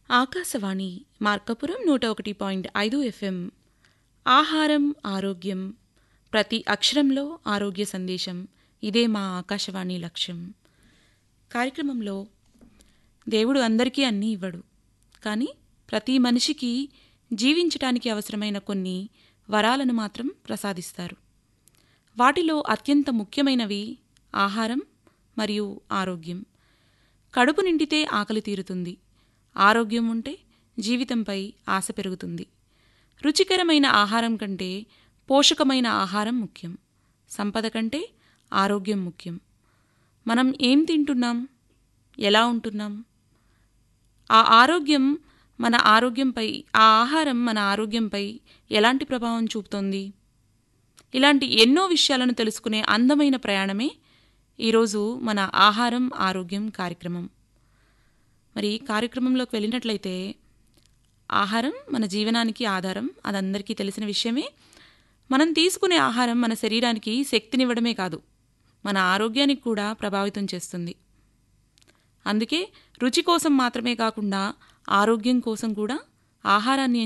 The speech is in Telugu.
ఆకాశవాణి మార్కపురం నూట ఒకటి పాయింట్ ఐదు ఎఫ్ఎం ఆహారం ఆరోగ్యం ప్రతి అక్షరంలో ఆరోగ్య సందేశం ఇదే మా ఆకాశవాణి లక్ష్యం కార్యక్రమంలో దేవుడు అందరికీ అన్నీ ఇవ్వడు కానీ ప్రతి మనిషికి జీవించటానికి అవసరమైన కొన్ని వరాలను మాత్రం ప్రసాదిస్తారు వాటిలో అత్యంత ముఖ్యమైనవి ఆహారం మరియు ఆరోగ్యం కడుపు నిండితే ఆకలి తీరుతుంది ఆరోగ్యం ఉంటే జీవితంపై ఆశ పెరుగుతుంది రుచికరమైన ఆహారం కంటే పోషకమైన ఆహారం ముఖ్యం సంపద కంటే ఆరోగ్యం ముఖ్యం మనం ఏం తింటున్నాం ఎలా ఉంటున్నాం ఆ ఆరోగ్యం మన ఆరోగ్యంపై ఆ ఆహారం మన ఆరోగ్యంపై ఎలాంటి ప్రభావం చూపుతోంది ఇలాంటి ఎన్నో విషయాలను తెలుసుకునే అందమైన ప్రయాణమే ఈరోజు మన ఆహారం ఆరోగ్యం కార్యక్రమం మరి కార్యక్రమంలోకి వెళ్ళినట్లయితే ఆహారం మన జీవనానికి ఆధారం అదందరికీ తెలిసిన విషయమే మనం తీసుకునే ఆహారం మన శరీరానికి శక్తినివ్వడమే కాదు మన ఆరోగ్యానికి కూడా ప్రభావితం చేస్తుంది అందుకే రుచి కోసం మాత్రమే కాకుండా ఆరోగ్యం కోసం కూడా ఆహారాన్ని